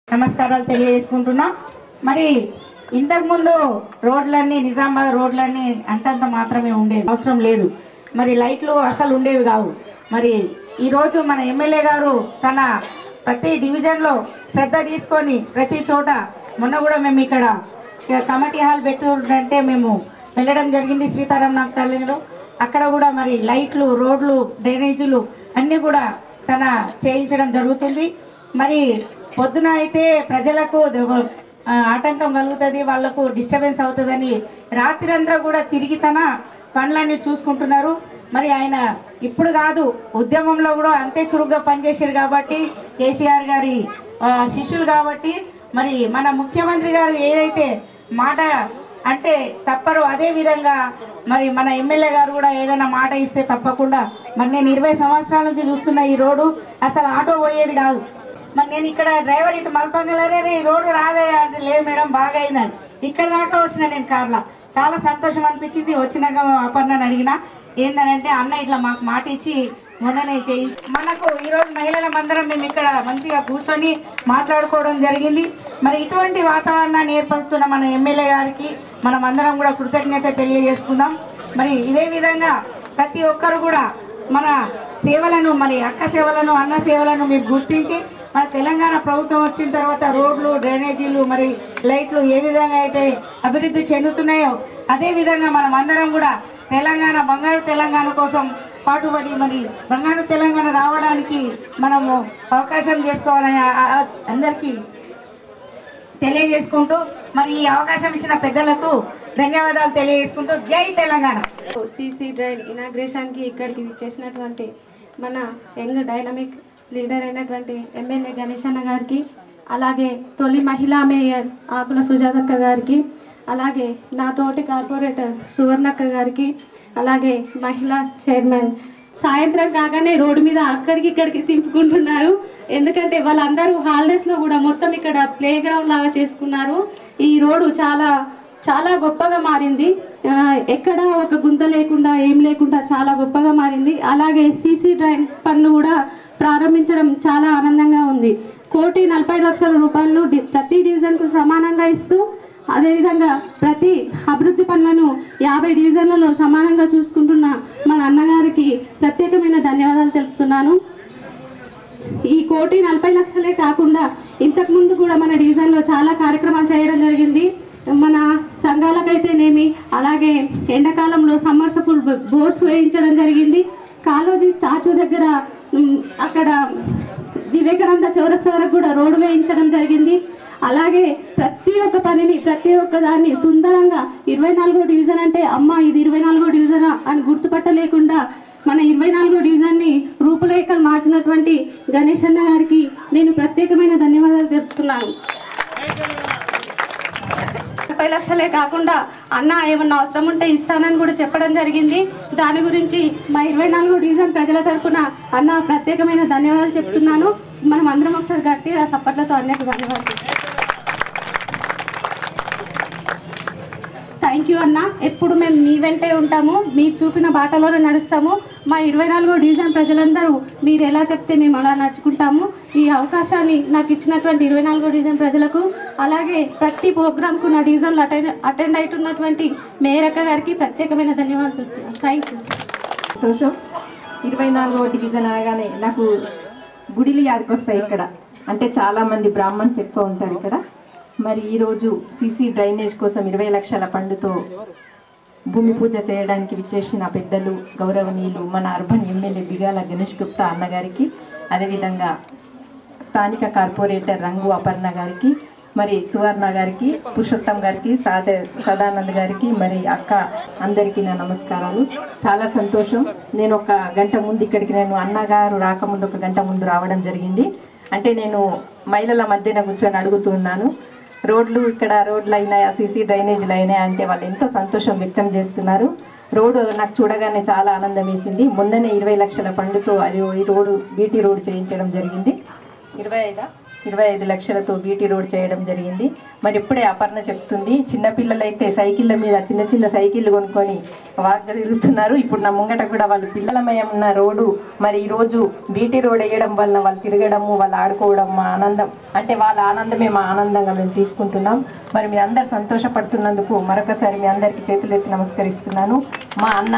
నమస్కారాలు తెలియజేసుకుంటున్నాం మరి ఇంతకుముందు రోడ్లన్నీ నిజామాబాద్ రోడ్లన్నీ అంతంత మాత్రమే ఉండేవి అవసరం లేదు మరి లైట్లు అసలు ఉండేవి కావు మరి ఈరోజు మన ఎమ్మెల్యే గారు తన ప్రతి డివిజన్లో శ్రద్ధ తీసుకొని ప్రతి చోట మొన్న కూడా మేము ఇక్కడ కమిటీ హాల్ పెట్టుకుంటే మేము వెళ్ళడం జరిగింది సీతారాం కాలనీలో అక్కడ కూడా మరి లైట్లు రోడ్లు డ్రైనేజీలు అన్నీ కూడా తన చేయించడం జరుగుతుంది మరి పొద్దున అయితే ప్రజలకు ద- ఆ, ఆటంకం కలుగుతుంది వాళ్ళకు డిస్టర్బెన్స్ అవుతుందని రాత్రి కూడా తిరిగి తన పనులన్నీ చూసుకుంటున్నారు మరి ఆయన ఇప్పుడు కాదు ఉద్యమంలో కూడా అంతే చురుగ్గా పనిచేశారు కాబట్టి కేసీఆర్ గారి ఆ, శిష్యులు కాబట్టి మరి మన ముఖ్యమంత్రి గారు ఏదైతే మాట అంటే తప్పరు అదే విధంగా మరి మన ఎమ్మెల్యే గారు కూడా ఏదైనా మాట ఇస్తే తప్పకుండా మరి నేను ఇరవై సంవత్సరాల నుంచి చూస్తున్న ఈ రోడ్డు అసలు ఆటో పోయేది కాదు మరి నేను ఇక్కడ డ్రైవర్ ఇటు మలపంగలరే ఈ రోడ్డు రాలే అంటే లేదు మేడం బాగా అయిందని ఇక్కడ దాకా వచ్చిన నేను కార్లో చాలా సంతోషం అనిపించింది వచ్చినాక అపర్ణని అడిగిన ఏందనంటే అన్న ఇట్లా మాకు మాట ఇచ్చి మొన్ననే చేయించి మనకు ఈరోజు మహిళల మందరం మేము ఇక్కడ మంచిగా కూర్చొని మాట్లాడుకోవడం జరిగింది మరి ఇటువంటి వాతావరణాన్ని ఏర్పరుస్తున్న మన ఎమ్మెల్యే గారికి మనం అందరం కూడా కృతజ్ఞత తెలియజేసుకుందాం మరి ఇదే విధంగా ప్రతి ఒక్కరు కూడా మన సేవలను మరి అక్క సేవలను అన్న సేవలను మీరు గుర్తించి మన తెలంగాణ ప్రభుత్వం వచ్చిన తర్వాత రోడ్లు డ్రైనేజీలు మరి లైట్లు ఏ విధంగా అయితే అభివృద్ధి చెందుతున్నాయో అదే విధంగా మనం అందరం కూడా తెలంగాణ బంగారు తెలంగాణ కోసం పాటుపడి మరి బంగారు తెలంగాణ రావడానికి మనము అవకాశం చేసుకోవాలని ఆ- ఆ- అందరికీ తెలియజేసుకుంటూ మరి ఈ అవకాశం ఇచ్చిన పెద్దలకు ధన్యవాదాలు తెలియజేసుకుంటూ జై తెలంగాణ సీసీ డ్రైవ్ ఇనాగ్రేషన్కి ఇక్కడికి విచ్చేసినటువంటి మన యంగ్ డైనమిక్ లీడర్ అయినటువంటి ఎమ్మెల్యే గణేష్ అన్న గారికి అలాగే తొలి మహిళా మేయర్ ఆకుల సుజాతక్క గారికి అలాగే నా తోటి కార్పొరేటర్ సువర్ణక్క గారికి అలాగే మహిళా చైర్మన్ సాయంత్రం కాగానే రోడ్డు మీద అక్కడికి ఇక్కడికి తింపుకుంటున్నారు ఎందుకంటే వాళ్ళందరూ హాలిడేస్లో కూడా మొత్తం ఇక్కడ ప్లే గ్రౌండ్ లాగా చేసుకున్నారు ఈ రోడ్డు చాలా చాలా గొప్పగా మారింది ఆ, ఎక్కడ ఒక గుంత లేకుండా ఏం లేకుండా చాలా గొప్పగా మారింది అలాగే సీసీ డ్రైన్ పనులు కూడా ప్రారంభించడం చాలా ఆనందంగా ఉంది కోటి నలభై లక్షల రూపాయలు డి- ప్రతి డివిజన్కు సమానంగా ఇస్తూ అదేవిధంగా ప్రతి అభివృద్ధి పనులను యాభై డివిజన్లలో సమానంగా చూసుకుంటున్న మన అన్నగారికి ప్రత్యేకమైన ధన్యవాదాలు తెలుపుతున్నాను ఈ కోటి నలభై లక్షలే కాకుండా ఇంతకు ముందు కూడా మన డివిజన్లో చాలా కార్యక్రమాలు చేయడం జరిగింది మన సంఘాలకైతేనేమి అలాగే ఎండాకాలంలో సమ్మర్సపుల్ బోర్డ్స్ వేయించడం జరిగింది కాలోజీ స్టాచ్యూ దగ్గర ఉమ్, అక్కడ వివేకానంద చౌరస్తా వరకు కూడా రోడ్డు వేయించడం జరిగింది అలాగే ప్రతి ఒక్క పనిని ప్రతి ఒక్క దాన్ని సుందరంగా ఇరవై నాలుగో డివిజన్ అంటే అమ్మ ఇది ఇరవై నాలుగో డివిజన్ అని గుర్తుపట్టలేకుండా మన ఇరవై నాలుగో డివిజన్ని రూపురేఖలు మార్చినటువంటి గణేష్ అన్న గారికి నేను ప్రత్యేకమైన ధన్యవాదాలు తెలుపుతున్నాను ముప్పై లక్షలే కాకుండా అన్న ఏమన్నా అవసరం ఉంటే ఇస్తానని కూడా చెప్పడం జరిగింది దాని గురించి మా ఇరవై నాలుగో డివిజన్ ప్రజల తరఫున అన్న ప్రత్యేకమైన ధన్యవాదాలు చెప్తున్నాను మనం అందరం ఒకసారి గట్టి ఆ సప్పట్లతో అన్నకు ధన్యవాదాలు థ్యాంక్ యూ అన్న ఎప్పుడు మేము మీ వెంటే ఉంటాము మీరు చూపిన బాటలోనే నడుస్తాము మా ఇరవై నాలుగో డివిజన్ ప్రజలందరూ మీరు ఎలా చెప్తే మేము అలా నడుచుకుంటాము ఈ అవకాశాన్ని నాకు ఇచ్చినటువంటి ఇరవై నాలుగో డివిజన్ ప్రజలకు అలాగే ప్రతి ప్రోగ్రామ్కు నా డివిజన్లో అటెండ్ అటెండ్ అవుతున్నటువంటి మేరక్క గారికి ప్రత్యేకమైన ధన్యవాదాలు తెలుపుతున్నాను థ్యాంక్ యూ సంతోషం ఇరవై నాలుగవ డివిజన్ అనగానే నాకు గుడిలు యాదకొస్తాయి ఇక్కడ అంటే చాలా మంది బ్రాహ్మణ్స్ ఎక్కువ ఉంటారు ఇక్కడ మరి ఈరోజు సీసీ డ్రైనేజ్ కోసం ఇరవై లక్షల పండుతో భూమి పూజ చేయడానికి విచ్చేసిన పెద్దలు గౌరవనీయులు మన అర్బన్ ఎమ్మెల్యే బిగాల గణేష్ గుప్తా అన్నగారికి అదేవిధంగా స్థానిక కార్పొరేటర్ రంగు అపర్ణ గారికి మరి సువర్ణ గారికి పురుషోత్తం గారికి సాద సదానంద్ గారికి మరి అక్క అందరికీ నా నమస్కారాలు చాలా సంతోషం నేను ఒక గంట ముందు ఇక్కడికి నేను అన్నగారు రాకముందు ఒక గంట ముందు రావడం జరిగింది అంటే నేను మహిళల మధ్యన కూర్చొని అడుగుతున్నాను రోడ్లు ఇక్కడ రోడ్లు అయినాయా సీసీ డ్రైనేజీలు అయినాయా అంటే వాళ్ళు ఎంతో సంతోషం వ్యక్తం చేస్తున్నారు రోడ్డు నాకు చూడగానే చాలా ఆనందం వేసింది మొన్ననే ఇరవై లక్షల పండుతో అది ఈ రోడ్డు బీటీ రోడ్ చేయించడం జరిగింది ఇరవై ఐదా ఇరవై ఐదు లక్షలతో బీటీ రోడ్ చేయడం జరిగింది మరి ఇప్పుడే అపర్ణ చెప్తుంది చిన్నపిల్లలైతే సైకిళ్ళ మీద చిన్న చిన్న సైకిళ్ళు కొనుక్కొని వాగ తిరుగుతున్నారు ఇప్పుడు నా ముంగట కూడా వాళ్ళు పిల్లలమయం ఉన్న రోడ్డు మరి ఈరోజు బీటీ రోడ్ వేయడం వల్ల వాళ్ళు తిరగడము వాళ్ళు ఆడుకోవడం మా ఆనందం అంటే వాళ్ళ ఆనందమే మా ఆనందంగా మేము తీసుకుంటున్నాం మరి మీ అందరు సంతోషపడుతున్నందుకు మరొకసారి మీ అందరికీ చేతులెత్తి నమస్కరిస్తున్నాను మా అన్న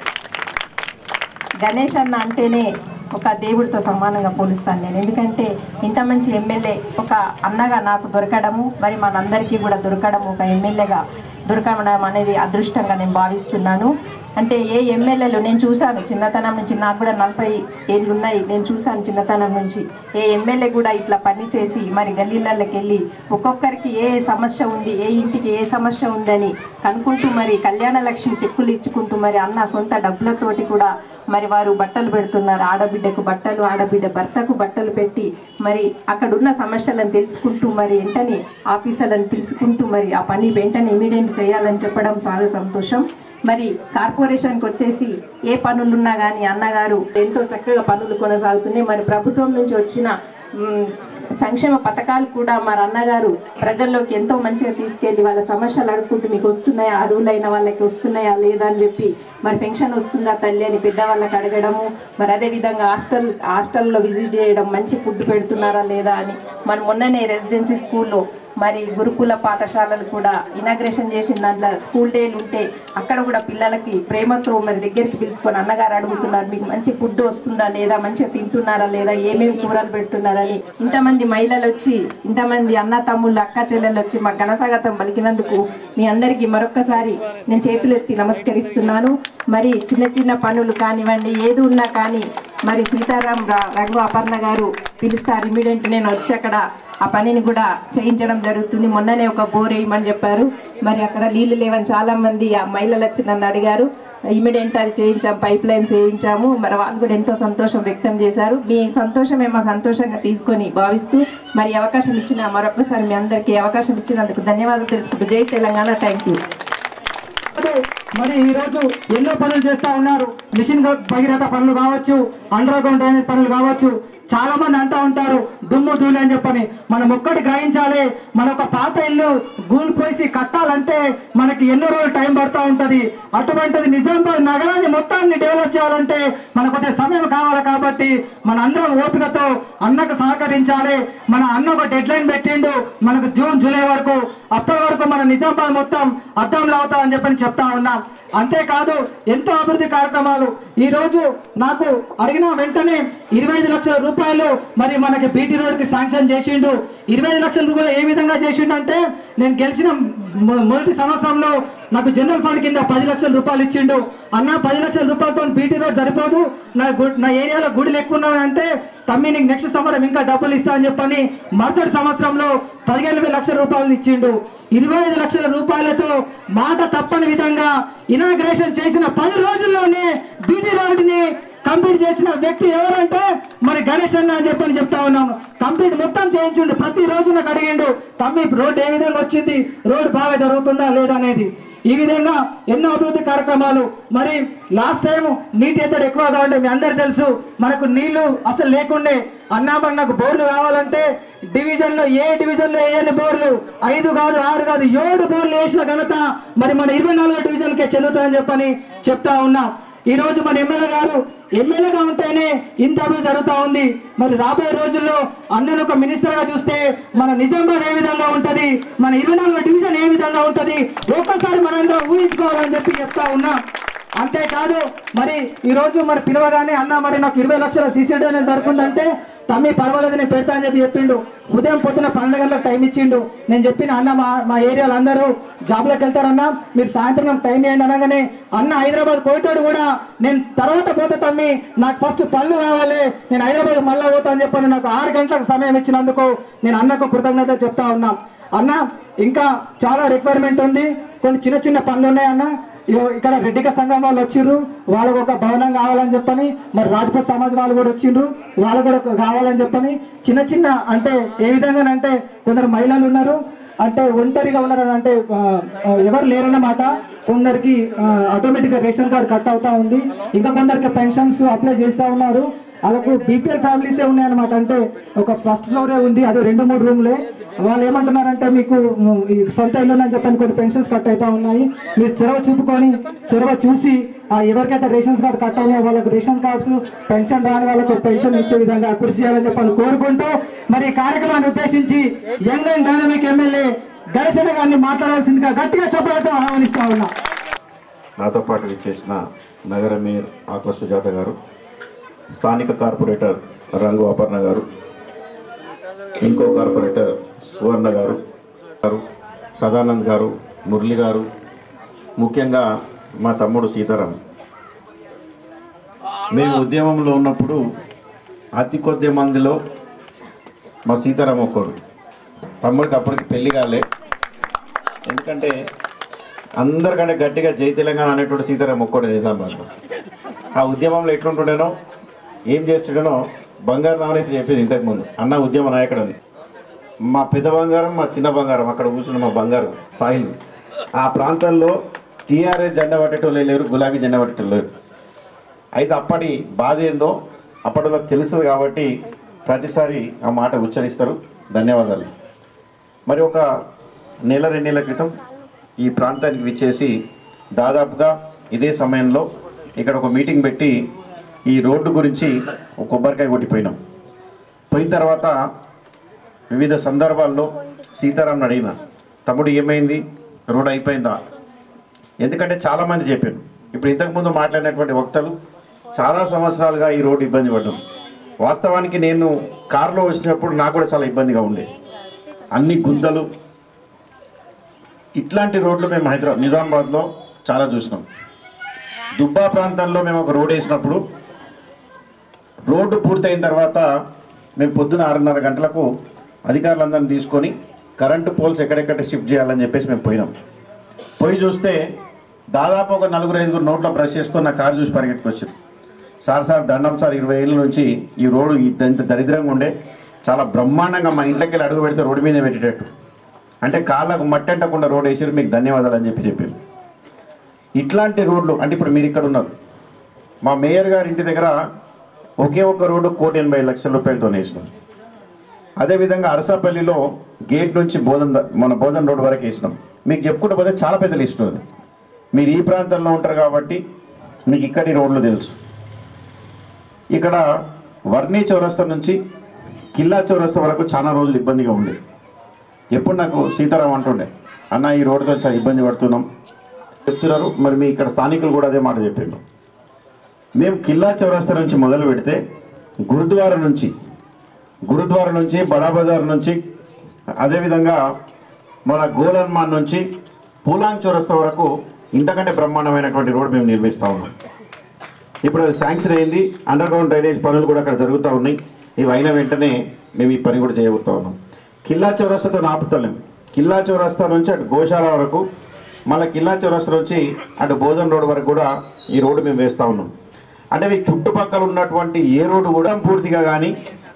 గణేష్ అన్న అంటేనే ఒక దేవుడితో సమానంగా పోలుస్తాను నేను ఎందుకంటే ఇంత మంచి ఎమ్మెల్యే ఒక అన్నగా నాకు దొరకడము మరి మనందరికీ కూడా దొరకడము ఒక ఎమ్మెల్యేగా దొరకడం అనేది అదృష్టంగా నేను భావిస్తున్నాను అంటే ఏ ఎమ్మెల్యేలు నేను చూశాను చిన్నతనం నుంచి నాకు కూడా నలభై ఏళ్ళు ఉన్నాయి నేను చూశాను చిన్నతనం నుంచి ఏ ఎమ్మెల్యే కూడా ఇట్లా పని చేసి మరి గల్లీలలోకి వెళ్ళి ఒక్కొక్కరికి ఏ సమస్య ఉంది ఏ ఇంటికి ఏ సమస్య ఉందని కనుక్కుంటూ మరి కళ్యాణ లక్ష్మి చెక్కులు ఇచ్చుకుంటూ మరి అన్న సొంత డబ్బులతోటి కూడా మరి వారు బట్టలు పెడుతున్నారు ఆడబిడ్డకు బట్టలు ఆడబిడ్డ భర్తకు బట్టలు పెట్టి మరి అక్కడ ఉన్న సమస్యలను తెలుసుకుంటూ మరి వెంటనే ఆఫీసర్లను పిలుచుకుంటూ మరి ఆ పని వెంటనే ఇమీడియట్ చేయాలని చెప్పడం చాలా సంతోషం మరి కార్పొరేషన్కి వచ్చేసి ఏ పనులున్నా కానీ అన్నగారు ఎంతో చక్కగా పనులు కొనసాగుతున్నాయి మరి ప్రభుత్వం నుంచి వచ్చిన మ్, సంక్షేమ పథకాలు కూడా మరి అన్నగారు ప్రజల్లోకి ఎంతో మంచిగా తీసుకెళ్లి వాళ్ళ సమస్యలు అడుక్కుంటూ మీకు వస్తున్నాయా అరువులైన వాళ్ళకి వస్తున్నాయా లేదా అని చెప్పి మరి పెన్షన్ వస్తుందా తల్లి అని పెద్దవాళ్ళకి అడగడము మరి అదే విధంగా హాస్టల్ హాస్టల్లో విజిట్ చేయడం మంచి ఫుడ్ పెడుతున్నారా లేదా అని మరి మొన్ననే రెసిడెన్సీ స్కూల్లో మరి గురుకుల పాఠశాలలు కూడా ఇనాగ్రేషన్ చేసిన దాంట్లో స్కూల్ డేలు ఉంటే అక్కడ కూడా పిల్లలకి ప్రేమతో మరి దగ్గరికి పిలుచుకొని అన్నగారు అడుగుతున్నారు మీకు మంచి ఫుడ్ వస్తుందా లేదా మంచిగా తింటున్నారా లేదా ఏమేమి కూరలు పెడుతున్నారని ఇంతమంది మహిళలు వచ్చి ఇంతమంది అన్న తమ్ముళ్ళు అక్క చెల్లెలు వచ్చి మా ఘనస్వాగతం పలికినందుకు మీ అందరికీ మరొక్కసారి నేను చేతులెత్తి నమస్కరిస్తున్నాను మరి చిన్న చిన్న పనులు కానివ్వండి ఏది ఉన్నా కానీ మరి సీతారాం రా- రఘు అపర్ణ గారు పిలుస్తారు ఇమీడియట్ నేను వచ్చి అక్కడ ఆ పనిని కూడా చేయించడం జరుగుతుంది మొన్ననే ఒక బోర్ వేయమని చెప్పారు మరి అక్కడ నీళ్లు లేవని చాలా మంది ఆ మహిళలు వచ్చి నన్ను అడిగారు ఇమీడియట్ అది చేయించాం పైప్ లైన్స్ వేయించాము మరి వాళ్ళు కూడా ఎంతో సంతోషం వ్యక్తం చేశారు మీ సంతోషమే మా సంతోషంగా తీసుకొని భావిస్తూ మరి అవకాశం ఇచ్చిన మరొకసారి మీ అందరికీ అవకాశం ఇచ్చినందుకు ధన్యవాదాలు తెలుపుతూ జై తెలంగాణ థ్యాంక్ యూ మరి ఈ రోజు ఎన్నో పనులు చేస్తా ఉన్నారు మిషన్ భగీరథ పనులు కావచ్చు అండర్ గ్రౌండ్ డ్రైనేజ్ పనులు కావచ్చు చాలా మంది అంటా ఉంటారు దుమ్ము ధూళి అని చెప్పని మనం ఒక్కటి గ్రహించాలి మన ఒక పాత ఇల్లు గూలిపోసి కట్టాలంటే మనకి ఎన్నో రోజులు టైం పడుతూ ఉంటది అటువంటిది నిజామాబాద్ నగరాన్ని మొత్తాన్ని డెవలప్ చేయాలంటే మనకు కొంచెం సమయం కావాలి కాబట్టి మన అందరం ఓపికతో అన్నకు సహకరించాలి మన అన్న ఒక డెడ్ లైన్ పెట్టిండు మనకు జూన్ జూలై వరకు అప్పటి వరకు మన నిజామాబాద్ మొత్తం అద్దంలో అవుతా అని చెప్పని చెప్తా ఉన్నాం అంతేకాదు ఎంతో అభివృద్ధి కార్యక్రమాలు ఈ రోజు నాకు అడిగిన వెంటనే ఇరవై ఐదు లక్షల రూపాయలు మరి మనకి బీటీ రోడ్ కి శాంక్షన్ చేసిండు ఇరవై ఐదు లక్షల రూపాయలు ఏ విధంగా చేసిండు అంటే నేను గెలిచిన మొ- మొదటి సంవత్సరంలో నాకు జనరల్ ఫండ్ కింద పది లక్షల రూపాయలు ఇచ్చిండు అన్న పది లక్షల రూపాయలతో బీటీ రోడ్ సరిపోదు నా గు- నా ఏరియాలో గుడిలు ఎక్కువ ఉన్నాయంటే తమ్మి నీకు నెక్స్ట్ సంవత్సరం ఇంకా డబ్బులు ఇస్తా అని చెప్పని మరుసటి సంవత్సరంలో పదిహేను వేల లక్షల రూపాయలు ఇచ్చిండు ఇరవై ఐదు లక్షల రూపాయలతో మాట తప్పని విధంగా ఇనాగ్రేషన్ చేసిన పది రోజుల్లోనే బీటీ రోడ్ని కంప్లీట్ చేసిన వ్యక్తి ఎవరంటే మరి గణేష్ అన్న అని చెప్పని చెప్తా ఉన్నాము కంప్లీట్ మొత్తం చేయించుండు ప్రతి రోజు నాకు అడిగిండు తమ్మి రోడ్ ఏ విధంగా వచ్చింది రోడ్ బాగా జరుగుతుందా లేదా అనేది ఈ విధంగా ఎన్నో అభివృద్ధి కార్యక్రమాలు మరి లాస్ట్ టైం నీటి ఎత్తడి ఎక్కువగా ఉండే మీ అందరు తెలుసు మనకు నీళ్లు అసలు లేకుండే అన్నా మరి నాకు బోర్లు కావాలంటే డివిజన్ లో ఏ డివిజన్ లో వేయని బోర్లు ఐదు కాదు ఆరు కాదు ఏడు బోర్లు వేసిన ఘనత మరి మన ఇరవై నాలుగో డివిజన్ కే చెందుతుందని చెప్పని చెప్తా ఉన్నా ఈ రోజు మన ఎమ్మెల్యే గారు ఎమ్మెల్యేగా ఉంటేనే ఇంత అభివృద్ధి జరుగుతా ఉంది మరి రాబోయే రోజుల్లో అన్నను ఒక మినిస్టర్ గా చూస్తే మన నిజామాబాద్ ఏ విధంగా ఉంటది మన ఇరవై నాలుగో డివిజన్ ఏ విధంగా ఉంటది ఒక్కసారి మనందరం ఊహించుకోవాలని చెప్పి చెప్తా ఉన్నా అంతేకాదు మరి ఈ రోజు మరి పిలవగానే అన్న మరి నాకు ఇరవై లక్షల సీసీడీ అనేది దొరుకుందంటే తమ్మి పర్వాలేదు నేను పెడతా అని చెప్పి చెప్పిండు ఉదయం పొద్దున పన్నెండు గంటలకు టైం ఇచ్చిండు నేను చెప్పిన అన్న మా మా ఏరియాలో అందరూ జాబ్లోకి వెళ్తారన్న మీరు సాయంత్రం నాకు టైం ఇవ్వండి అనగానే అన్న హైదరాబాద్ పోయేటోడు కూడా నేను తర్వాత పోతే తమ్మి నాకు ఫస్ట్ పళ్ళు కావాలి నేను హైదరాబాద్ మళ్ళా పోతా అని చెప్పని నాకు ఆరు గంటలకు సమయం ఇచ్చినందుకు నేను అన్నకు కృతజ్ఞతలు చెప్తా ఉన్నా అన్న ఇంకా చాలా రిక్వైర్మెంట్ ఉంది కొన్ని చిన్న చిన్న పనులు ఉన్నాయి అన్న ఇగో ఇక్కడ రెడ్డిక సంఘం వాళ్ళు వచ్చిర్రు వాళ్ళకు ఒక భవనం కావాలని చెప్పని మరి రాజపూత్ సమాజ్ వాళ్ళు కూడా వచ్చిండ్రు వాళ్ళు కూడా ఒక కావాలని చెప్పని చిన్న చిన్న అంటే ఏ విధంగానంటే కొందరు మహిళలు ఉన్నారు అంటే ఒంటరిగా ఉన్నారు అంటే ఆ, ఆ, ఎవరు లేరన్నమాట కొందరికి ఆటోమేటిక్ గా రేషన్ కార్డు కట్ అవుతా ఉంది ఇంకా కొందరికి పెన్షన్స్ అప్లై చేస్తా ఉన్నారు వాళ్ళకు బీపీఎల్ ఫ్యామిలీసే ఉన్నాయన్నమాట అంటే ఒక ఫస్ట్ ఫ్లోరే ఉంది అది రెండు మూడు రూమ్లే వాళ్ళు ఏమంటున్నారంటే మీకు ఉమ్, ఈ సొంత ఇల్లు అని చెప్పని కొన్ని పెన్షన్స్ కట్ అవుతా ఉన్నాయి మీరు చొరవ చూపుకొని చొరవ చూసి ఆ ఎవరికైతే రేషన్స్ కార్డు కట్ అయినాయో వాళ్ళకు రేషన్ కార్డ్స్ పెన్షన్ రాని వాళ్ళకు పెన్షన్ ఇచ్చే విధంగా కృషి చేయాలని చెప్పని కోరుకుంటూ మరి ఈ కార్యక్రమాన్ని ఉద్దేశించి యంగ్ అండ్ డైనమిక్ ఎమ్మెల్యే గణేశన గారిని మాట్లాడాల్సిందిగా గట్టిగా చెప్పడంతో ఆహ్వానిస్తా ఉన్నా నాతో పాటు విచ్చేసిన నగర మేయర్ ఆకుల సుజాత గారు స్థానిక కార్పొరేటర్ రంగు అపర్ణ గారు ఇంకో కార్పొరేటర్ సువర్ణ గారు గారు సదానంద్ గారు మురళి గారు ముఖ్యంగా మా తమ్ముడు సీతారాం మేము ఉద్యమంలో ఉన్నప్పుడు అతి కొద్ది మందిలో మా సీతారాం ఒక్కడు తమ్ముడికి అప్పటికి పెళ్లి కాలే ఎందుకంటే అందరికంటే గట్టిగా జై తెలంగాణ అనేటువంటి సీతారాం ఒక్కడే నిజామాబాద్లో ఆ ఉద్యమంలో ఎట్లుంటుండేనో ఏం చేస్తుండేనో బంగారు నావనైతే చెప్పింది ఇంతకుముందు అన్న ఉద్యమ నాయకుడు అని మా పెద్ద బంగారం మా చిన్న బంగారం అక్కడ కూర్చున్న మా బంగారు సాహిల్ ఆ ప్రాంతంలో టీఆర్ఎస్ జెండా పట్టేటోళ్ళు లేరు గులాబీ జెండా పట్టేటోళ్ళు లేరు అయితే అప్పటి బాధ ఏందో అప్పటిలో తెలుస్తుంది కాబట్టి ప్రతిసారి ఆ మాట ఉచ్చరిస్తారు ధన్యవాదాలు మరి ఒక నెల రెండు నెలల క్రితం ఈ ప్రాంతానికి విచ్చేసి దాదాపుగా ఇదే సమయంలో ఇక్కడ ఒక మీటింగ్ పెట్టి ఈ రోడ్డు గురించి ఒక కొబ్బరికాయ కొట్టిపోయినాం పోయిన తర్వాత వివిధ సందర్భాల్లో సీతారాంని అడిగిన తమ్ముడు ఏమైంది రోడ్ అయిపోయిందా ఎందుకంటే చాలామంది చెప్పారు ఇప్పుడు ఇంతకుముందు మాట్లాడినటువంటి వక్తలు చాలా సంవత్సరాలుగా ఈ రోడ్డు ఇబ్బంది పడ్డాం వాస్తవానికి నేను కారులో వచ్చినప్పుడు నాకు కూడా చాలా ఇబ్బందిగా ఉండే అన్ని గుంతలు ఇట్లాంటి రోడ్లు మేము హైదరాబాద్ నిజామాబాద్లో చాలా చూసినాం దుబ్బా ప్రాంతంలో మేము ఒక రోడ్ వేసినప్పుడు రోడ్డు పూర్తయిన తర్వాత మేము పొద్దున ఆరున్నర గంటలకు అధికారులందరిని తీసుకొని కరెంటు పోల్స్ ఎక్కడెక్కడ షిఫ్ట్ చేయాలని చెప్పేసి మేము పోయినాం పోయి చూస్తే దాదాపు ఒక నలుగురు ఐదుగురు నోట్లో బ్రష్ చేసుకొని నా కారు చూసి పరిగెత్తుకొచ్చారు సార్ సార్ దండం సార్ ఇరవై ఏళ్ళ నుంచి ఈ రోడ్డు ఇంత ఇంత దరిద్రంగా ఉండే చాలా బ్రహ్మాండంగా మా ఇంట్లోకి వెళ్ళి అడుగు పెడితే రోడ్డు మీద పెట్టేటట్టు అంటే కాళ్ళకు మట్టి అంటకుండా రోడ్ వేసారు మీకు ధన్యవాదాలు అని చెప్పి చెప్పారు ఇట్లాంటి రోడ్లు అంటే ఇప్పుడు మీరు ఇక్కడ ఉన్నారు మా మేయర్ గారి ఇంటి దగ్గర ఒకే ఒక రోడ్డు కోటి ఎనభై లక్షల రూపాయలతో వేసినాం అదేవిధంగా అరసాపల్లిలో గేట్ నుంచి బోధన్ ద- మన బోధన్ రోడ్ వరకు వేసినాం మీకు చెప్పుకుంటూ పోతే చాలా పెద్ద లిస్ట్ ఉంది మీరు ఈ ప్రాంతంలో ఉంటారు కాబట్టి మీకు ఇక్కడి రోడ్లు తెలుసు ఇక్కడ వర్ణి చౌరస్తా నుంచి కిల్లా చౌరస్తా వరకు చాలా రోజులు ఇబ్బందిగా ఉంది ఎప్పుడు నాకు సీతారాం అంటుండే అన్న ఈ రోడ్డుతో చాలా ఇబ్బంది పడుతున్నాం చెప్తున్నారు మరి మీ ఇక్కడ స్థానికులు కూడా అదే మాట చెప్పిండు మేము కిల్లా చౌరస్తా నుంచి మొదలు పెడితే గురుద్వారా నుంచి గురుద్వారా నుంచి బడా బజార్ నుంచి అదేవిధంగా మన గోలన్మాన్ నుంచి పూలాంగ్ చౌరస్తా వరకు ఇంతకంటే బ్రహ్మాండమైనటువంటి రోడ్ మేము నిర్మిస్తా ఉన్నాం ఇప్పుడు అది శాంక్షన్ అయింది అండర్ గ్రౌండ్ డ్రైనేజ్ పనులు కూడా అక్కడ జరుగుతూ ఉన్నాయి ఇవి అయిన వెంటనే మేము ఈ పని కూడా చేయబోతా ఉన్నాం కిల్లా చౌరస్తాతో ఆపుతలేం కిల్లా చౌరస్తా నుంచి అటు గోశాల వరకు మళ్ళీ కిల్లా చౌరస్తా నుంచి అటు బోధన్ రోడ్ వరకు కూడా ఈ రోడ్డు మేము వేస్తూ ఉన్నాం అంటే మీ చుట్టుపక్కల ఉన్నటువంటి ఏ రోడ్డు కూడా పూర్తిగా కానీ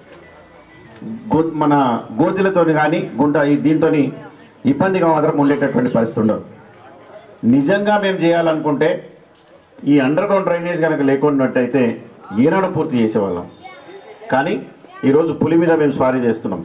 గో- మన గోతులతో కానీ గుంట ఈ దీంతో ఇబ్బందిగా మాత్రం ఉండేటటువంటి పరిస్థితి ఉండదు నిజంగా మేము చేయాలనుకుంటే ఈ అండర్ గ్రౌండ్ డ్రైనేజ్ కనుక లేకున్నట్టయితే ఏనాడు పూర్తి చేసేవాళ్ళం కానీ ఈరోజు పులి మీద మేము స్వారీ చేస్తున్నాం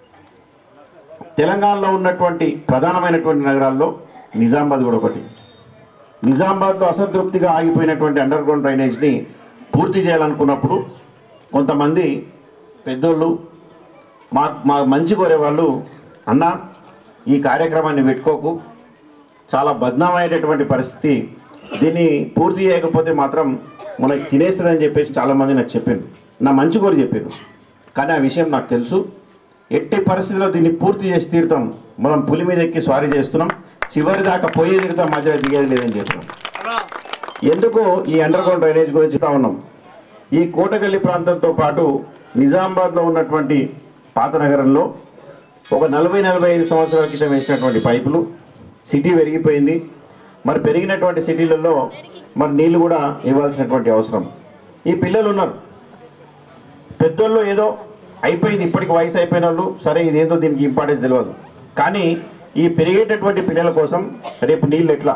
తెలంగాణలో ఉన్నటువంటి ప్రధానమైనటువంటి నగరాల్లో నిజామాబాద్ కూడా ఒకటి నిజామాబాద్లో అసంతృప్తిగా ఆగిపోయినటువంటి అండర్ గ్రౌండ్ డ్రైనేజ్ని పూర్తి చేయాలనుకున్నప్పుడు కొంతమంది పెద్దోళ్ళు మా మా మంచి కోరే వాళ్ళు అన్న ఈ కార్యక్రమాన్ని పెట్టుకోకు చాలా బద్నామయ్యేటటువంటి పరిస్థితి దీన్ని పూర్తి చేయకపోతే మాత్రం మనకి తినేస్తుందని చెప్పేసి చాలామంది నాకు చెప్పారు నా మంచి కోరి చెప్పారు కానీ ఆ విషయం నాకు తెలుసు ఎట్టి పరిస్థితుల్లో దీన్ని పూర్తి చేసి తీరుతాం మనం పులి మీద ఎక్కి స్వారీ చేస్తున్నాం చివరి దాకా పోయేది తీరుతాం మధ్యలో దిగేది లేదని చెప్పినాం ఎందుకు ఈ అండర్ గ్రౌండ్ డ్రైనేజ్ గురించి చెప్తా ఉన్నాం ఈ కోటగల్లి ప్రాంతంతో పాటు నిజామాబాద్లో ఉన్నటువంటి పాత నగరంలో ఒక నలభై నలభై ఐదు సంవత్సరాల క్రితం వేసినటువంటి పైపులు సిటీ పెరిగిపోయింది మరి పెరిగినటువంటి సిటీలలో మరి నీళ్లు కూడా ఇవ్వాల్సినటువంటి అవసరం ఈ పిల్లలు ఉన్నారు పెద్దోళ్ళు ఏదో అయిపోయింది ఇప్పటికి వయసు అయిపోయిన వాళ్ళు సరే ఇదేందో దీనికి ఇంపార్టెన్స్ తెలియదు కానీ ఈ పెరిగేటటువంటి పిల్లల కోసం రేపు నీళ్ళు ఎట్లా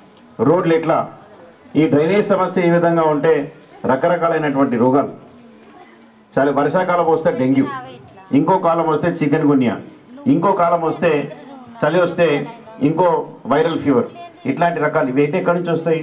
రోడ్లు ఎట్లా ఈ డ్రైనేజ్ సమస్య ఏ విధంగా ఉంటే రకరకాలైనటువంటి రోగాలు చలి వర్షాకాలం వస్తే డెంగ్యూ ఇంకో కాలం వస్తే చికెన్ గున్యా ఇంకో కాలం వస్తే చలి వస్తే ఇంకో వైరల్ ఫీవర్ ఇట్లాంటి రకాలు ఇవైతే ఎక్కడి నుంచి వస్తాయి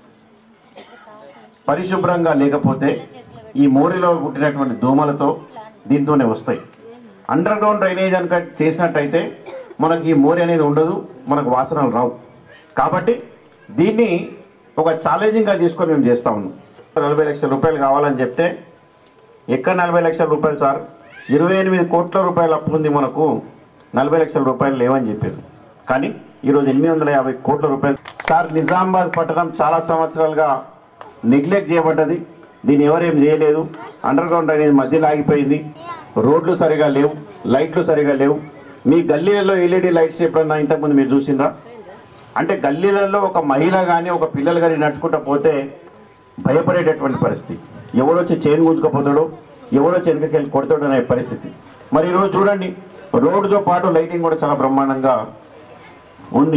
పరిశుభ్రంగా లేకపోతే ఈ మోరిలో పుట్టినటువంటి దోమలతో దీంతోనే వస్తాయి అండర్ గ్రౌండ్ డ్రైనేజ్ కనుక చేసినట్టయితే మనకి ఈ మోరి అనేది ఉండదు మనకు వాసనలు రావు కాబట్టి దీన్ని ఒక ఛాలెంజింగ్గా తీసుకొని మేము చేస్తా ఉన్నాం నలభై లక్షల రూపాయలు కావాలని చెప్తే ఎక్కడ నలభై లక్షల రూపాయలు సార్ ఇరవై ఎనిమిది కోట్ల రూపాయలు అప్పు ఉంది మనకు నలభై లక్షల రూపాయలు లేవని చెప్పారు కానీ ఈరోజు ఎనిమిది వందల యాభై కోట్ల రూపాయలు సార్ నిజామాబాద్ పట్టణం చాలా సంవత్సరాలుగా నెగ్లెక్ట్ చేయబడ్డది దీన్ని ఎవరేం చేయలేదు అండర్ గ్రౌండ్ అనేది మధ్యలో ఆగిపోయింది రోడ్లు సరిగా లేవు లైట్లు సరిగా లేవు మీ గల్లీలలో ఎల్ఈడి లైట్స్ ఎప్పుడన్నా ఇంతకుముందు మీరు చూసిండ్రా అంటే గల్లీలలో ఒక మహిళ కానీ ఒక పిల్లలు కానీ నడుచుకుంటూ పోతే భయపడేటటువంటి పరిస్థితి ఎవడొచ్చి చైన్ గుంజుకపోతాడో ఎవడొచ్చి వెనకకెళ్ళి కొడతాడో అనే పరిస్థితి మరి ఈరోజు చూడండి రోడ్డుతో పాటు లైటింగ్ కూడా చాలా బ్రహ్మాండంగా ఉంది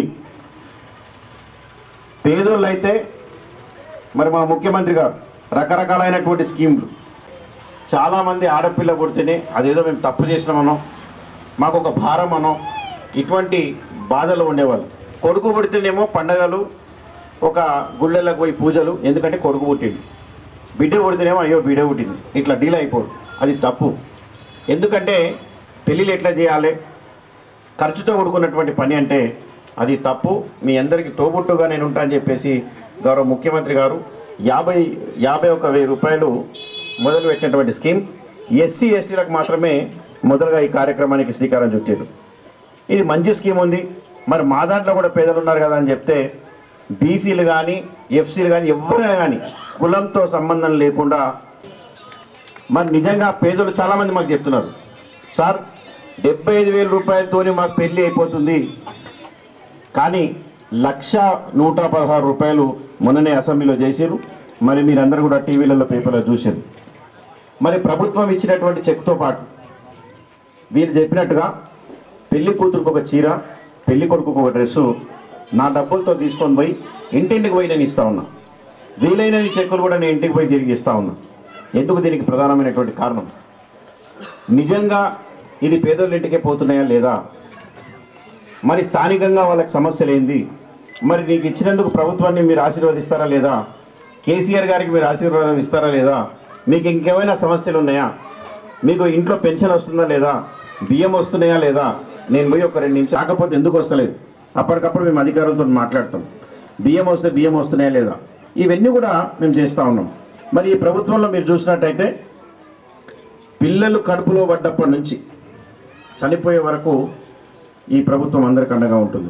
పేదోళ్ళు అయితే మరి మా ముఖ్యమంత్రి గారు రకరకాలైనటువంటి స్కీములు చాలామంది ఆడపిల్ల పుడితేనే అదేదో మేము తప్పు చేసినామనో మాకు ఒక భారం అనో ఇటువంటి బాధలు ఉండేవాళ్ళు కొడుకు పుడితేనేమో పండగలు ఒక గుళ్ళలకు పోయి పూజలు ఎందుకంటే కొడుకు పుట్టింది బిడ్డ పుడితేనేమో అయ్యో బిడ్డ పుట్టింది ఇట్లా డీల్ అయిపోదు అది తప్పు ఎందుకంటే పెళ్ళిళ్ళు ఎట్లా చేయాలి ఖర్చుతో కూడుకున్నటువంటి పని అంటే అది తప్పు మీ అందరికీ తోబుట్టుగా నేను ఉంటా అని చెప్పేసి గౌరవ ముఖ్యమంత్రి గారు యాభై యాభై ఒక వెయ్యి రూపాయలు మొదలుపెట్టినటువంటి స్కీమ్ ఎస్సీ ఎస్టీలకు మాత్రమే మొదలుగా ఈ కార్యక్రమానికి శ్రీకారం చుట్టారు ఇది మంచి స్కీమ్ ఉంది మరి మా దాంట్లో కూడా పేదలు ఉన్నారు కదా అని చెప్తే బీసీలు కానీ ఎఫ్సీలు కానీ ఎవరైనా కానీ కులంతో సంబంధం లేకుండా మరి నిజంగా పేదలు చాలామంది మాకు చెప్తున్నారు సార్ డెబ్బై ఐదు వేల రూపాయలతోని మాకు పెళ్ళి అయిపోతుంది కానీ లక్ష నూట పదహారు రూపాయలు మొన్ననే అసెంబ్లీలో చేశారు మరి మీరందరూ కూడా టీవీలలో పేపర్లో చూశారు మరి ప్రభుత్వం ఇచ్చినటువంటి చెక్తో పాటు వీళ్ళు చెప్పినట్టుగా పెళ్లి కూతురుకు ఒక చీర పెళ్లి కొడుకుకు ఒక డ్రెస్సు నా డబ్బులతో తీసుకొని పోయి ఇంటింటికి పోయి నేను ఇస్తా ఉన్నా వీలైనన్ని చెక్కులు కూడా నేను ఇంటికి పోయి తిరిగి ఇస్తా ఉన్నా ఎందుకు దీనికి ప్రధానమైనటువంటి కారణం నిజంగా ఇది పేదోళ్ళ ఇంటికే పోతున్నాయా లేదా మరి స్థానికంగా వాళ్ళకి సమస్యలు ఏంది మరి నీకు ఇచ్చినందుకు ప్రభుత్వాన్ని మీరు ఆశీర్వదిస్తారా లేదా కేసీఆర్ గారికి మీరు ఆశీర్వాదం ఇస్తారా లేదా మీకు ఇంకేమైనా సమస్యలు ఉన్నాయా మీకు ఇంట్లో పెన్షన్ వస్తుందా లేదా బియ్యం వస్తున్నాయా లేదా నేను పోయి ఒక రెండు నిమిషం కాకపోతే ఎందుకు వస్తలేదు అప్పటికప్పుడు మేము అధికారులతో మాట్లాడతాం బియ్యం వస్తే బియ్యం వస్తున్నాయా లేదా ఇవన్నీ కూడా మేము చేస్తూ ఉన్నాం మరి ఈ ప్రభుత్వంలో మీరు చూసినట్టయితే పిల్లలు కడుపులో పడ్డప్పటి నుంచి చనిపోయే వరకు ఈ ప్రభుత్వం అందరికి అండగా ఉంటుంది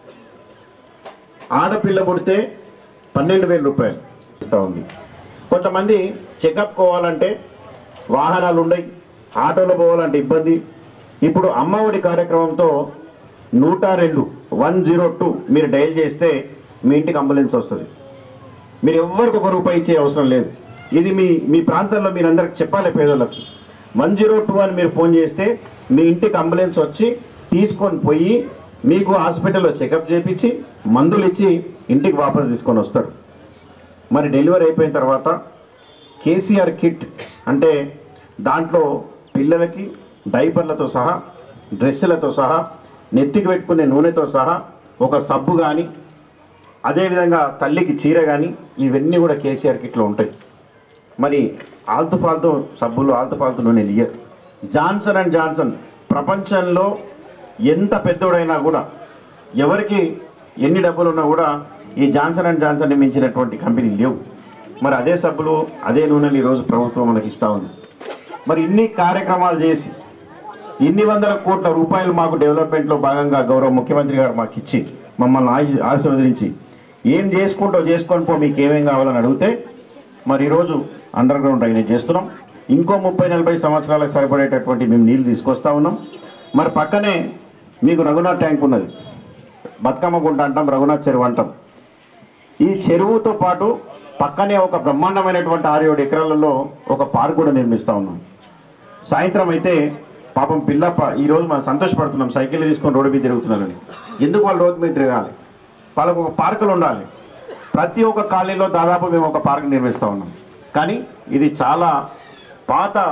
ఆడపిల్ల పుడితే పన్నెండు వేల రూపాయలు ఇస్తూ ఉంది కొంతమంది చెకప్ పోవాలంటే వాహనాలు ఉండయి ఆటోలో పోవాలంటే ఇబ్బంది ఇప్పుడు అమ్మఒడి కార్యక్రమంతో నూట రెండు వన్ జీరో టూ మీరు డయల్ చేస్తే మీ ఇంటికి అంబులెన్స్ వస్తుంది మీరు ఎవ్వరికి ఒక రూపాయి ఇచ్చే అవసరం లేదు ఇది మీ మీ ప్రాంతంలో మీరు అందరికి చెప్పాలి పేదలకు వన్ జీరో టూ అని మీరు ఫోన్ చేస్తే మీ ఇంటికి అంబులెన్స్ వచ్చి తీసుకొని పోయి మీకు హాస్పిటల్లో చెకప్ చేయించి మందులు ఇచ్చి ఇంటికి వాపస్ తీసుకొని వస్తారు మరి డెలివరీ అయిపోయిన తర్వాత కేసీఆర్ కిట్ అంటే దాంట్లో పిల్లలకి డైపర్లతో సహా డ్రెస్సులతో సహా నెత్తికి పెట్టుకునే నూనెతో సహా ఒక సబ్బు కానీ అదేవిధంగా తల్లికి చీర కానీ ఇవన్నీ కూడా కేసీఆర్ కిట్లో ఉంటాయి మరి ఆల్తు ఫాల్తు సబ్బులు ఆల్తు ఫాల్తు నూనె ఇయ్యరు జాన్సన్ అండ్ జాన్సన్ ప్రపంచంలో ఎంత పెద్దోడైనా కూడా ఎవరికి ఎన్ని డబ్బులు ఉన్నా కూడా ఈ జాన్సన్ అండ్ జాన్సన్ మించినటువంటి కంపెనీ లేవు మరి అదే సబ్బులు అదే నూనెలు ఈరోజు ప్రభుత్వం మనకి ఇస్తూ ఉంది మరి ఇన్ని కార్యక్రమాలు చేసి ఇన్ని వందల కోట్ల రూపాయలు మాకు డెవలప్మెంట్లో భాగంగా గౌరవ ముఖ్యమంత్రి గారు మాకు ఇచ్చి మమ్మల్ని ఆశీ ఆశీర్వదించి ఏం చేసుకుంటావు చేసుకొని పో మీకు ఏమేం కావాలని అడిగితే మరి ఈరోజు అండర్ గ్రౌండ్ డ్రైనేజ్ చేస్తున్నాం ఇంకో ముప్పై నలభై సంవత్సరాలకు సరిపడేటటువంటి మేము నీళ్లు తీసుకొస్తా ఉన్నాం మరి పక్కనే మీకు రఘునాథ్ ట్యాంక్ ఉన్నది బతుకమ్మ గుంట అంటాం రఘునాథ్ చెరువు అంటాం ఈ చెరువుతో పాటు పక్కనే ఒక బ్రహ్మాండమైనటువంటి ఆరు ఏడు ఎకరాలలో ఒక పార్క్ కూడా నిర్మిస్తా ఉన్నాం సాయంత్రం అయితే పాపం పిల్ల ప- ఈ రోజు మనం సంతోషపడుతున్నాం సైకిల్ తీసుకొని రోడ్డు మీద తిరుగుతున్నారని ఎందుకు వాళ్ళు రోడ్డు మీద తిరగాలి వాళ్ళకు ఒక పార్కులు ఉండాలి ప్రతి ఒక్క కాలనీలో దాదాపు మేము ఒక పార్క్ నిర్మిస్తూ ఉన్నాం కానీ ఇది చాలా పాత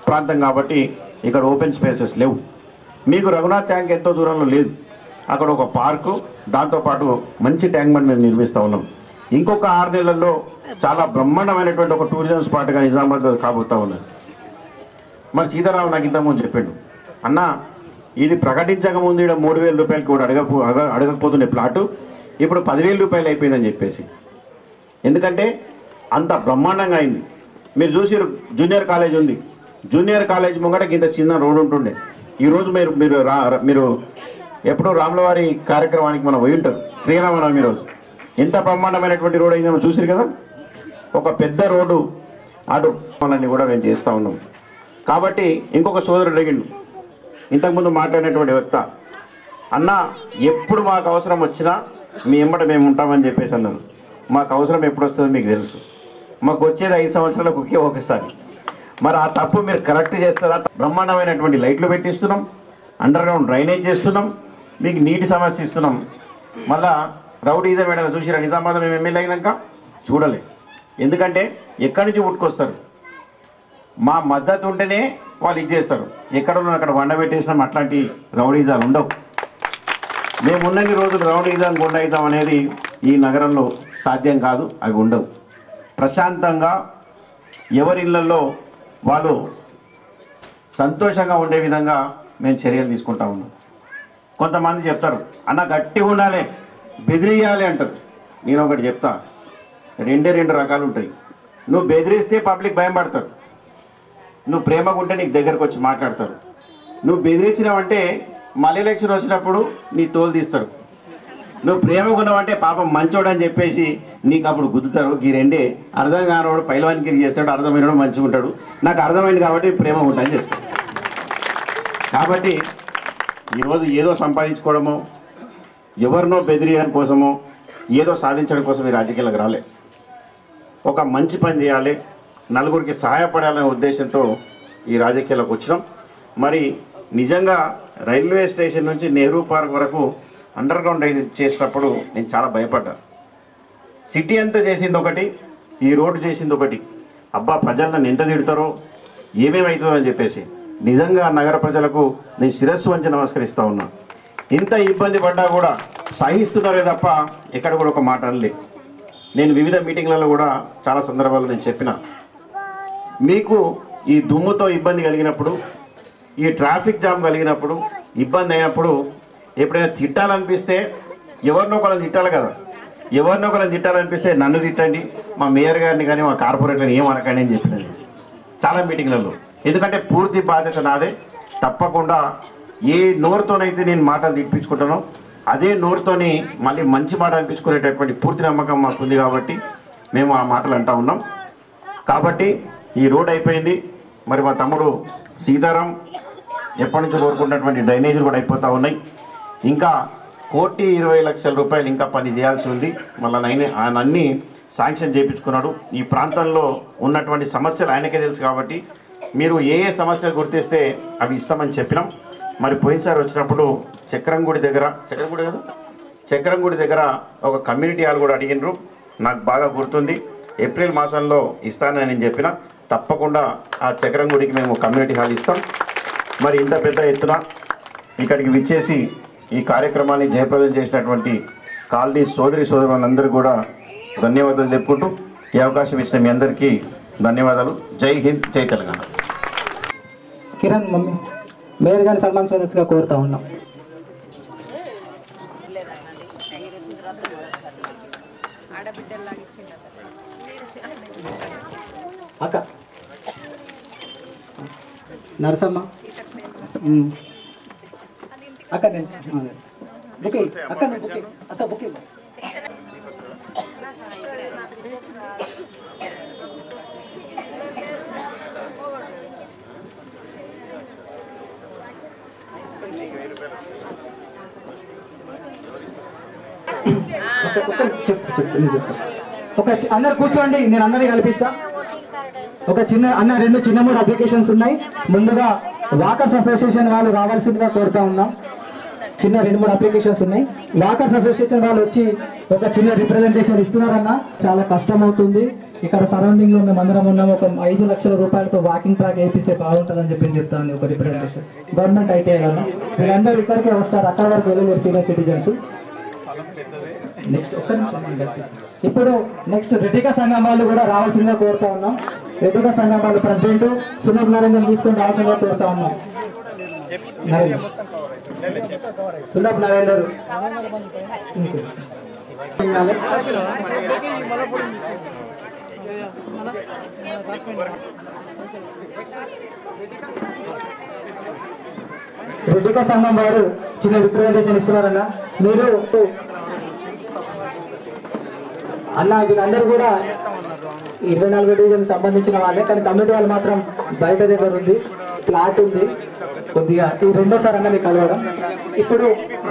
ప్రాంతం కాబట్టి ఇక్కడ ఓపెన్ స్పేసెస్ లేవు మీకు రఘునాథ్ ట్యాంక్ ఎంతో దూరంలో లేదు అక్కడ ఒక పార్కు దాంతోపాటు మంచి ట్యాంక్ బండ్ మేము నిర్మిస్తూ ఉన్నాం ఇంకొక ఆరు నెలల్లో చాలా బ్రహ్మాండమైనటువంటి ఒక టూరిజం స్పాట్గా నిజామాబాద్ కాబోతా ఉన్నది మరి సీతారాం నాకు ఇంతకుముందు చెప్పిండు అన్న ఇది ప్రకటించక ముందు ఇక్కడ మూడు వేల రూపాయలకి కూడా అడగపో అడగ- అడగకపోతుండే ప్లాటు ఇప్పుడు పదివేల రూపాయలు అయిపోయిందని చెప్పేసి ఎందుకంటే అంత బ్రహ్మాండంగా అయింది మీరు చూసి జూనియర్ కాలేజ్ ఉంది జూనియర్ కాలేజ్ ముంగట ఇంత చిన్న రోడ్ ఉంటుండే ఈరోజు మీరు మీరు రా రా- మీరు ఎప్పుడో రాములవారి కార్యక్రమానికి మనం పోయి ఉంటారు శ్రీరామనవమి రోజు ఎంత బ్రహ్మాండమైనటువంటి రోడ్ అయిందో చూసిరు కదా ఒక పెద్ద రోడ్డు అటు పనులన్నీ కూడా మేము చేస్తూ ఉన్నాం కాబట్టి ఇంకొక సోదరుడు అడిగిండు ఇంతకుముందు మాట్లాడినటువంటి వ్యక్త అన్న ఎప్పుడు మాకు అవసరం వచ్చినా మీ ఎంబట మేము ఉంటామని చెప్పేసి అన్నారు మాకు అవసరం ఎప్పుడు వస్తుందో మీకు తెలుసు మాకు వచ్చేది ఐదు సంవత్సరాలకు ఒకే ఒకసారి మరి ఆ తప్పు మీరు కరెక్ట్ చేస్తారా బ్రహ్మాండమైనటువంటి లైట్లు పెట్టిస్తున్నాం అండర్ గ్రౌండ్ డ్రైనేజ్ చేస్తున్నాం మీకు నీటి సమస్య ఇస్తున్నాం మళ్ళా రౌడీజం ఏమైనా చూసిరా నిజామాబాద్ మేము ఎమ్మెల్యే అయినాక చూడలే ఎందుకంటే ఎక్కడి నుంచి పుట్టుకొస్తారు మా మద్దతు ఉంటేనే వాళ్ళు ఇది చేస్తారు ఎక్కడ ఉన్నా అక్కడ వండబెట్టేసినాం అట్లాంటి రౌడీజాలు ఉండవు మేము ఉన్నన్ని రోజులు రౌడీజం గుండాయిజం అనేది ఈ నగరంలో సాధ్యం కాదు అవి ఉండవు ప్రశాంతంగా ఎవరి ఇళ్లలో వాళ్ళు సంతోషంగా ఉండే విధంగా మేము చర్యలు తీసుకుంటా ఉన్నాం కొంతమంది చెప్తారు అన్న గట్టిగా ఉండాలి బెదిరియాలి అంటారు నేను ఒకటి చెప్తా రెండే రెండు రకాలు ఉంటాయి నువ్వు బెదిరిస్తే పబ్లిక్ భయం పడతారు నువ్వు ప్రేమగా ఉంటే నీకు దగ్గరకు వచ్చి మాట్లాడతారు నువ్వు బెదిరించినావంటే మళ్ళీ ఎలక్షన్ వచ్చినప్పుడు నీ తోలు తీస్తారు నువ్వు ప్రేమగా ఉన్నావంటే పాపం మంచోడు అని చెప్పేసి నీకు అప్పుడు గుద్దుతారు ఈ రెండే అర్థం కానివాడు పైలవానికి చేస్తాడు అర్థమైనవాడు మంచిగా ఉంటాడు నాకు అర్థమైంది కాబట్టి ప్రేమ ఉంటా అని చెప్తాను కాబట్టి ఈరోజు ఏదో సంపాదించుకోవడమో ఎవరినో బెదిరియడం కోసమో ఏదో సాధించడం కోసం ఈ రాజకీయాలకు రాలే ఒక మంచి పని చేయాలి నలుగురికి సహాయపడాలనే ఉద్దేశంతో ఈ రాజకీయాలకు వచ్చినాం మరి నిజంగా రైల్వే స్టేషన్ నుంచి నెహ్రూ పార్క్ వరకు అండర్ గ్రౌండ్ రైలు చేసినప్పుడు నేను చాలా భయపడ్డా సిటీ అంతా చేసింది ఒకటి ఈ రోడ్డు చేసింది ఒకటి అబ్బా ప్రజలు నన్ను ఎంత తిడతారో ఏమేమవుతుందో అని చెప్పేసి నిజంగా నగర ప్రజలకు నేను శిరస్సు వంచి నమస్కరిస్తా ఉన్నా ఇంత ఇబ్బంది పడ్డా కూడా సహిస్తున్నారే తప్ప ఎక్కడ కూడా ఒక మాట అనలే నేను వివిధ మీటింగ్లలో కూడా చాలా సందర్భాల్లో నేను చెప్పిన మీకు ఈ దుమ్ముతో ఇబ్బంది కలిగినప్పుడు ఈ ట్రాఫిక్ జామ్ కలిగినప్పుడు ఇబ్బంది అయినప్పుడు ఎప్పుడైనా తిట్టాలనిపిస్తే ఎవరినో ఒకళ్ళని తిట్టాలి కదా ఎవరినో ఒకళ్ళని తిట్టాలనిపిస్తే నన్ను తిట్టండి మా మేయర్ గారిని కానీ మా కార్పొరేటర్ని ఏం అనకండి అని చెప్పినది చాలా మీటింగ్లలో ఎందుకంటే పూర్తి బాధ్యత నాదే తప్పకుండా ఏ నోరుతోనైతే నేను మాటలు తిప్పించుకుంటానో అదే నోరుతోని మళ్ళీ మంచి మాట అనిపించుకునేటటువంటి పూర్తి నమ్మకం మాకు ఉంది కాబట్టి మేము ఆ మాటలు అంటా ఉన్నాం కాబట్టి ఈ రోడ్ అయిపోయింది మరి మా తమ్ముడు సీతారాం ఎప్పటి నుంచో కోరుకున్నటువంటి డ్రైనేజీలు కూడా అయిపోతూ ఉన్నాయి ఇంకా కోటి ఇరవై లక్షల రూపాయలు ఇంకా పని చేయాల్సి ఉంది మళ్ళీ ఆయన ఆయన అన్ని శాంక్షన్ చేయించుకున్నాడు ఈ ప్రాంతంలో ఉన్నటువంటి సమస్యలు ఆయనకే తెలుసు కాబట్టి మీరు ఏ ఏ సమస్యలు గుర్తిస్తే అవి ఇస్తామని చెప్పినాం మరి పోయినసారి వచ్చినప్పుడు చక్రంగుడి దగ్గర చక్రంగుడి కదా చక్రంగుడి దగ్గర ఒక కమ్యూనిటీ హాల్ కూడా అడిగినరు నాకు బాగా గుర్తుంది ఏప్రిల్ మాసంలో ఇస్తానని నేను చెప్పిన తప్పకుండా ఆ చక్రంగుడికి మేము కమ్యూనిటీ హాల్ ఇస్తాం మరి ఇంత పెద్ద ఎత్తున ఇక్కడికి విచ్చేసి ఈ కార్యక్రమాన్ని జయప్రదం చేసినటువంటి కాలనీ సోదరి సోదరులందరూ కూడా ధన్యవాదాలు చెప్పుకుంటూ ఈ అవకాశం ఇచ్చిన మీ అందరికీ ధన్యవాదాలు జై హింద్ జై తెలంగాణ కిరణ్ మమ్మీ మేయర్ గారిని సన్మానించవలసిగా కోరుతా ఉన్నాం అక్క నరసమ్మ ఉమ్. అక్క నేను అదే. బుకే అక్క నేను బుకే అక్క బుకే ఒక ఒక చెప్తా చెప్తా నేను చెప్తా ఒక చి- అందరు కూర్చోండి నేను అందరినీ కల్పిస్తా ఒక చిన్న అన్న రెండు చిన్న మూడు అప్లికేషన్స్ ఉన్నాయి ముందుగా వాకర్స్ అసోసియేషన్ వాళ్ళు రావాల్సిందిగా కోరుతా ఉన్నాం చిన్న రెండు మూడు అప్లికేషన్స్ ఉన్నాయి వాకర్స్ అసోసియేషన్ వాళ్ళు వచ్చి ఒక చిన్న రిప్రజెంటేషన్ ఇస్తున్నారన్న చాలా కష్టం అవుతుంది ఇక్కడ సరౌండింగ్ లో మేము అందరం ఉన్నాం ఒక ఐదు లక్షల రూపాయలతో వాకింగ్ ట్రాక్ వేపిస్తే బాగుంటుందని చెప్పి చెప్తాను ఒక రిప్రజెంటేషన్ గవర్నమెంట్ ఐటీఐ అన్న వీళ్ళందరూ ఇక్కడికే వస్తారు అక్కడ వరకు వెళ్ళలేరు సీనియర్ సిటిజన్స్ నెక్స్ట్ ఒక్క నిమిషం ఆగండి. ఇప్పుడు నెక్స్ట్ రెడ్డిక సంఘం వాళ్ళు కూడా రావాల్సిందిగా కోరుతా ఉన్నాం రెడ్డిక సంఘం వాళ్ళు ప్రెసిడెంట్ సునీల్ నరేందర్ తీసుకొని రావాల్సిందిగా కోరుతా ఉన్నాం నరేందర్ సునబ్ నరేందర్ ఇంకో. రెడ్డిక సంఘం వారు చిన్న రిప్రజెంటేషన్ ఇస్తున్నారన్న మీరు అన్న వీళ్ళందరూ కూడా ఇరవై నాలుగు డివిజన్ సంబంధించిన వాళ్ళే కానీ కమిటీ వాళ్ళు మాత్రం బయట దగ్గర ఉంది ప్లాట్ ఉంది కొద్దిగా ఈ రెండోసారి అన్న మీకు కలవడం ఇప్పుడు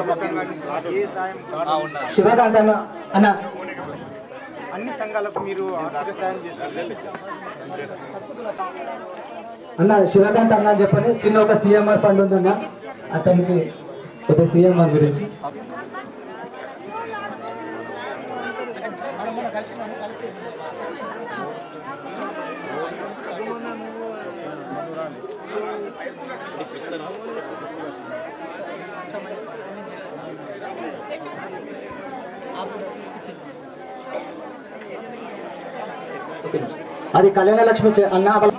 శివకాంత్ అన్న అన్న అన్ని సంఘాలకు మీరు ఆర్థిక సాయం చేస్తారు అన్న శివకాంత్ అన్న అని చెప్పని చిన్న ఒక సిఎంఆర్ ఫండ్ ఉందన్న అతనికి కొద్దిగా సిఎంఆర్ గురించి అది కళ్యాణ లక్ష్మి చే- అన్న వాళ్ళ-